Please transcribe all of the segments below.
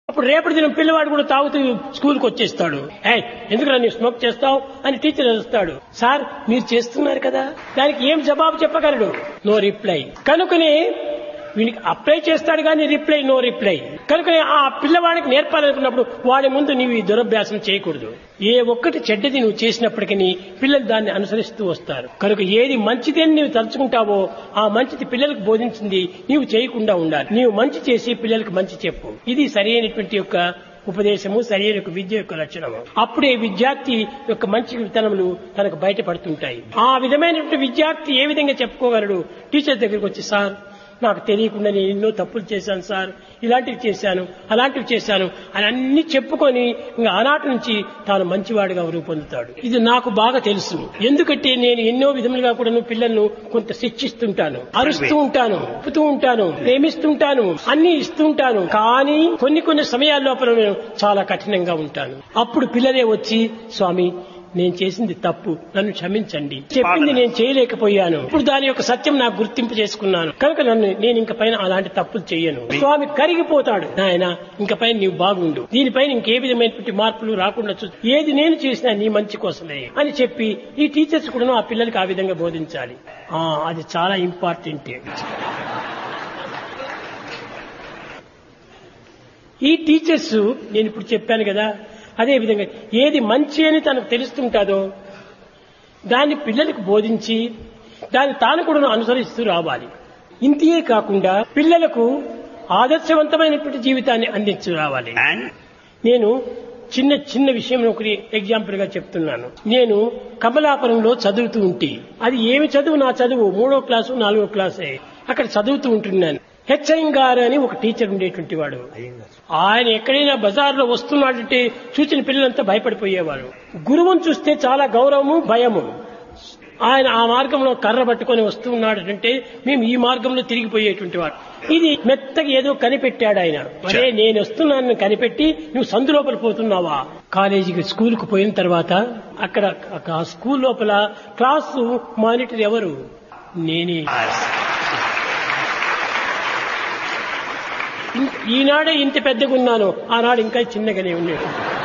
అప్పుడు రేపటి దినం పిల్లవాడు కూడా తాగుతూ స్కూల్కి వచ్చేస్తాడు ఏయ్ ఎందుకు నీవు స్మోక్ చేస్తావు అని టీచర్ వస్తాడు సార్ మీరు చేస్తున్నారు కదా దానికి ఏం జవాబు చెప్పగలడు నో రిప్లై కనుకనే వీనికి అప్లై చేస్తాడు కానీ రిప్లై నో రిప్లై కనుకనే ఆ పిల్లవాడికి నేర్పాలనుకున్నప్పుడు వాడి ముందు నీవు ఈ దురభ్యాసం చేయకూడదు ఏ ఒక్కటి చెడ్డది నువ్వు చేసినప్పటికీ పిల్లలు దాన్ని అనుసరిస్తూ వస్తారు కనుక ఏది మంచిది అని నీవు తలుచుకుంటావో ఆ మంచిది పిల్లలకు బోధించింది నీవు చేయకుండా ఉండాలి నీవు మంచి చేసి పిల్లలకు మంచి చెప్పు ఇది సరైనటువంటి యొక్క ఉపదేశము సరైన యొక్క విద్య యొక్క లక్షణము అప్పుడే విద్యార్థి యొక్క మంచి విత్తనములు తనకు బయటపడుతుంటాయి ఆ విధమైనటువంటి విద్యార్థి ఏ విధంగా చెప్పుకోగలడు టీచర్ దగ్గరికి వచ్చి సార్ నాకు తెలియకుండా నేను ఎన్నో తప్పులు చేశాను సార్ ఇలాంటివి చేశాను అలాంటివి చేశాను అని అన్ని చెప్పుకొని ఇంకా ఆనాటి నుంచి తాను మంచివాడిగా రూపొందుతాడు ఇది నాకు బాగా తెలుసు ఎందుకంటే నేను ఎన్నో విధములుగా కూడా పిల్లలను కొంత శిక్షిస్తుంటాను అరుస్తూ ఉంటాను ఉప్పుతూ ఉంటాను ప్రేమిస్తుంటాను అన్ని ఇస్తుంటాను కానీ కొన్ని కొన్ని సమయాల లోపల నేను చాలా కఠినంగా ఉంటాను అప్పుడు పిల్లలే వచ్చి స్వామి నేను చేసింది తప్పు నన్ను క్షమించండి చెప్పింది నేను చేయలేకపోయాను ఇప్పుడు దాని యొక్క సత్యం నాకు గుర్తింపు చేసుకున్నాను కనుక నన్ను నేను ఇంక పైన అలాంటి తప్పులు చేయను స్వామి కరిగిపోతాడు నాయన ఇంక పైన నీవు బాగుండు దీనిపైన ఇంకే విధమైనటువంటి మార్పులు రాకుండా చూ ఏది నేను చేసినా నీ మంచి కోసమే అని చెప్పి ఈ టీచర్స్ కూడా ఆ పిల్లలకి ఆ విధంగా బోధించాలి ఆ అది చాలా ఇంపార్టెంట్ ఈ టీచర్స్ నేను ఇప్పుడు చెప్పాను కదా అదే విధంగా ఏది మంచి అని తనకు తెలుస్తుంటాదో దాన్ని పిల్లలకు బోధించి దాన్ని తాను కూడా అనుసరిస్తూ రావాలి ఇంతే కాకుండా పిల్లలకు ఆదర్శవంతమైనటువంటి జీవితాన్ని అందించు రావాలి And నేను చిన్న చిన్న విషయం ఒకటి ఎగ్జాంపుల్ గా చెప్తున్నాను నేను కమలాపురంలో చదువుతూ ఉంటే అది ఏమి చదువు నా చదువు మూడో క్లాసు నాలుగో క్లాసే అక్కడ చదువుతూ ఉంటున్నాను హెచ్ఐం గారు అని ఒక టీచర్ ఉండేటువంటి వాడు ఆయన ఎక్కడైనా బజార్లో వస్తున్నాడంటే చూసిన పిల్లలంతా భయపడిపోయేవారు గురువును చూస్తే చాలా గౌరవము భయము ఆయన ఆ మార్గంలో కర్ర పట్టుకొని వస్తూ ఉన్నాడంటే మేము ఈ మార్గంలో తిరిగిపోయేటువంటి వాడు ఇది మెత్తగా ఏదో కనిపెట్టాడు ఆయన అరే నేను వస్తున్నానని కనిపెట్టి నువ్వు సందు లోపల పోతున్నావా కాలేజీకి స్కూల్కి పోయిన తర్వాత అక్కడ ఆ స్కూల్ లోపల క్లాసు మానిటర్ ఎవరు నేనే ఇన్- ఈనాడే ఇంత పెద్దగా ఉన్నాను ఆనాడు ఇంకా చిన్నగానే ఉండేది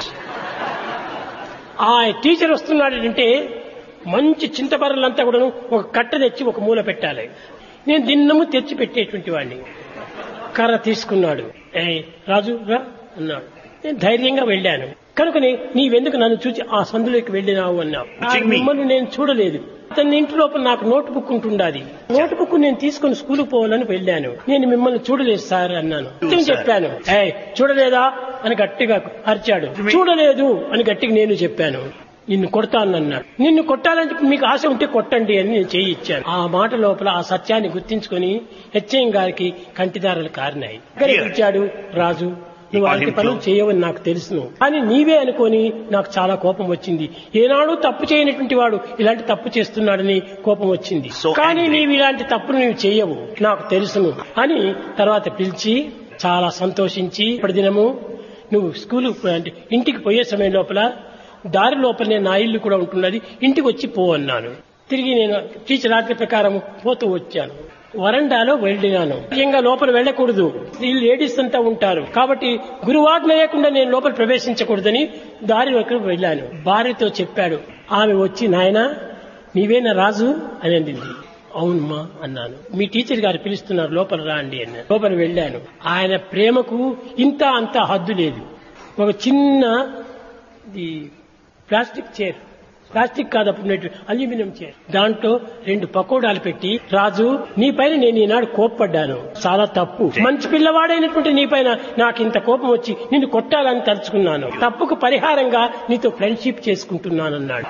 ఆ టీచర్ వస్తున్నాడంటే మంచి చింతబర్రలంతా కూడా ఒక కట్ట తెచ్చి ఒక మూల పెట్టాలి నేను దిన్నము తెచ్చి పెట్టేటువంటి వాడిని కర్ర తీసుకున్నాడు ఏ రాజు రా అన్నాడు నేను ధైర్యంగా వెళ్ళాను కనుకని నీవెందుకు నన్ను చూచి ఆ సందులోకి వెళ్ళినావు అన్నావు ఆ Check me. మిమ్మల్ని నేను చూడలేదు అతని ఇంటి లోపల నాకు నోట్ బుక్ ఉంటుండాది నోట్ బుక్ నేను తీసుకుని స్కూల్కి పోవాలని వెళ్ళాను నేను మిమ్మల్ని చూడలేదు సార్ అన్నాను సత్యం sir. చెప్పాను ఏ చూడలేదా అని గట్టిగా అరిచాడు చూడలేదు అని గట్టిగా నేను చెప్పాను నిన్ను కొడతానన్నాడు నిన్ను కొట్టాలని చెప్పి మీకు ఆశ ఉంటే కొట్టండి అని నేను చేయి ఇచ్చాను ఆ మాట లోపల ఆ సత్యాన్ని గుర్తించుకొని హెచ్ఎం గారికి కంటిదారులు కారినాయి ఇక్కడికి Here. వచ్చాడు రాజు నువ్వు called అలాంటి him పనులు to- చేయవని నాకు తెలుసును అని నీవే అనుకొని నాకు చాలా కోపం వచ్చింది ఏనాడు తప్పు చేయనటువంటి వాడు ఇలాంటి తప్పు చేస్తున్నాడని కోపం వచ్చింది So కానీ angry. నీవు ఇలాంటి తప్పులు నీవు చేయవు నాకు తెలుసును అని తర్వాత పిలిచి చాలా సంతోషించి ఇప్పటి దినము నువ్వు స్కూల్ అంటే ఇంటికి పోయే సమయం లోపల దారి లోపలనే నా ఇల్లు కూడా ఉంటున్నది ఇంటికి వచ్చి పో అన్నాను తిరిగి నేను టీచర్ ఆజ్ఞ ప్రకారం పోతూ వచ్చాను వరండాలో వెళ్ళినాను ముఖ్యంగా లోపల వెళ్ళకూడదు ఈ లేడీస్ అంతా ఉంటారు కాబట్టి గురువాజ్ఞ లేకుండా నేను లోపల ప్రవేశించకూడదని దారి వరకు వెళ్ళాను భార్యతో చెప్పాడు ఆమె వచ్చి నాయనా నీవేనా రాజు అని అండింది అవునమ్మా అన్నాను మీ టీచర్ గారు పిలుస్తున్నారు లోపల రా అండి అన్నాను లోపల వెళ్ళాను ఆయన ప్రేమకు ఇంత అంత హద్దు లేదు ఒక చిన్న ఈ ప్లాస్టిక్ చైర్ ప్లాస్టిక్ కాదు అప్పుడు అల్యూమినియం చైర్ దాంట్లో రెండు పకోడాలు పెట్టి రాజు నీ పైన నేను ఈనాడు కోప్పడ్డాను చాలా తప్పు మంచి పిల్లవాడైనటువంటి నీ పైన నాకు ఇంత కోపం వచ్చి నిన్ను కొట్టాలని తలుచుకున్నాను తప్పుకు పరిహారంగా నీతో ఫ్రెండ్షిప్ చేసుకుంటున్నానన్నాడు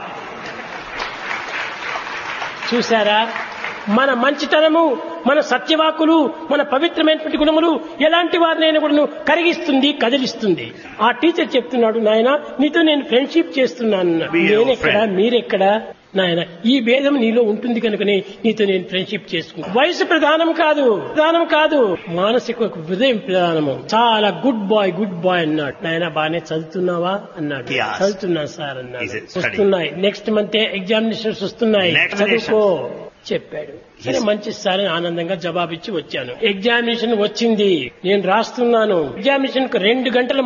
చూశారా మన మంచితనము మన సత్యవాకులు మన పవిత్రమైనటువంటి గుణములు ఎలాంటి వారినైనా కూడా కరిగిస్తుంది కదిలిస్తుంది ఆ టీచర్ చెప్తున్నాడు నాయన నీతో నేను ఫ్రెండ్షిప్ చేస్తున్నాను అన్నాడు. Be your నేనెక్కడ friend. మీరెక్కడ నాయన ఈ భేదం నీలో ఉంటుంది కనుకనే నీతో నేను ఫ్రెండ్షిప్ చేసుకుంటా వయసు ప్రధానం కాదు ప్రధానం కాదు మానసిక హృదయం ప్రధానము చాలా గుడ్ బాయ్ గుడ్ బాయ్ అన్నాడు నాయన బాగానే చదువుతున్నావా అన్నాడు Yes. చదువుతున్నా సార్ అన్నాడు Is it studying? వస్తున్నాయి నెక్స్ట్ మంత్ ఎగ్జామినేషన్స్ వస్తున్నాయి Next చదువుకో చెప్పాడు సరే మంచి సార్ అని ఆనందంగా జవాబిచ్చి వచ్చాను ఎగ్జామినేషన్ వచ్చింది నేను రాస్తున్నాను ఎగ్జామినేషన్ కు రెండు గంటల